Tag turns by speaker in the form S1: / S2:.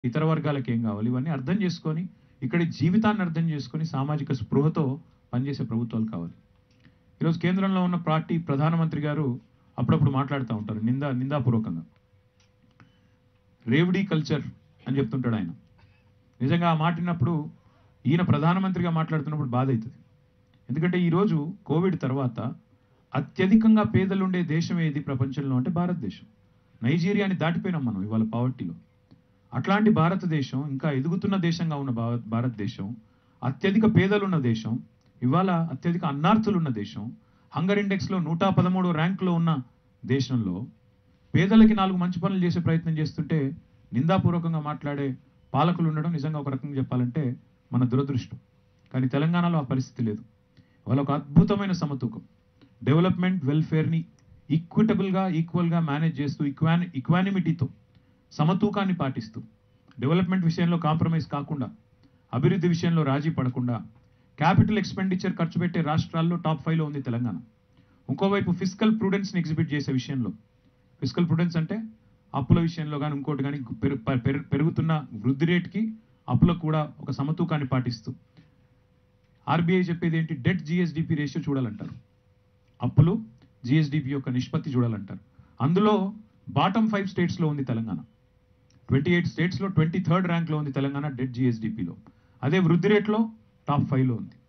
S1: ఇతర వర్గాలకు ఏం కావాలి ఇవన్నీ అర్థం చేసుకొని ఇక్కడి జీవితాన్ని అర్థం చేసుకొని సామాజిక స్పృహతో పనిచేసే ప్రభుత్వాలు కావాలి ఈరోజు కేంద్రంలో ఉన్న పార్టీ ప్రధానమంత్రి గారు అప్పుడప్పుడు మాట్లాడుతూ ఉంటారు నిందా నిందాపూర్వకంగా రేవడీ కల్చర్ అని చెప్తుంటాడు ఆయన నిజంగా ఆ మాట విన్నప్పుడు ఈయన ప్రధానమంత్రిగా మాట్లాడుతున్నప్పుడు బాధ అవుతుంది ఎందుకంటే ఈరోజు కోవిడ్ తర్వాత అత్యధికంగా పేదలు ఉండే దేశం ఏది ప్రపంచంలో అంటే భారతదేశం నైజీరియాని దాటిపోయినాం మనం ఇవాళ పావర్టీలో అట్లాంటి భారతదేశం ఇంకా ఎదుగుతున్న దేశంగా ఉన్న భావ- భారతదేశం అత్యధిక పేదలున్న దేశం ఇవాళ అత్యధిక అన్నార్థులు ఉన్న దేశం హంగర్ ఇండెక్స్లో నూట పదమూడు ర్యాంకులో ఉన్న దేశంలో పేదలకి నాలుగు మంచి పనులు చేసే ప్రయత్నం చేస్తుంటే నిందాపూర్వకంగా మాట్లాడే పాలకులు ఉండడం నిజంగా ఒక రకంగా చెప్పాలంటే మన దురదృష్టం కానీ తెలంగాణలో ఆ పరిస్థితి లేదు వాళ్ళ ఒక అద్భుతమైన సమతూకం డెవలప్మెంట్ వెల్ఫేర్ని ఈక్విటబుల్గా ఈక్వల్గా మేనేజ్ చేస్తూ ఈక్వాని ఈక్వానిమిటీతో సమతూకాన్ని పాటిస్తూ డెవలప్మెంట్ విషయంలో కాంప్రమైజ్ కాకుండా అభివృద్ధి విషయంలో రాజీ పడకుండా క్యాపిటల్ ఎక్స్పెండిచర్ ఖర్చు పెట్టే రాష్ట్రాల్లో టాప్ ఫైవ్లో ఉంది తెలంగాణ ఇంకోవైపు ఫిజికల్ ప్రూడెన్స్ని ఎగ్జిబిట్ చేసే విషయంలో ఫిజికల్ ప్రుడెన్స్ అంటే అప్పుల విషయంలో కానీ ఇంకోటి కానీ పెరు- పెరు- పెరుగుతున్న వృద్ధి రేట్కి అప్పులకు కూడా ఒక సమతూకాన్ని పాటిస్తూ ఆర్బీఐ చెప్పేది ఏంటి డెట్ జిఎస్డిపి రేషియో చూడాలంటారు అప్పులు జిఎస్డిపి యొక్క నిష్పత్తి చూడాలంటారు అందులో బాటమ్ ఫైవ్ స్టేట్స్లో ఉంది తెలంగాణ ట్వంటీ ఎయిట్ స్టేట్స్లో ట్వంటీ థర్డ్ ర్యాంక్లో ఉంది తెలంగాణ డెట్ జిఎస్డిపిలో అదే వృద్ధి రేట్లో టాప్ ఫైవ్లో ఉంది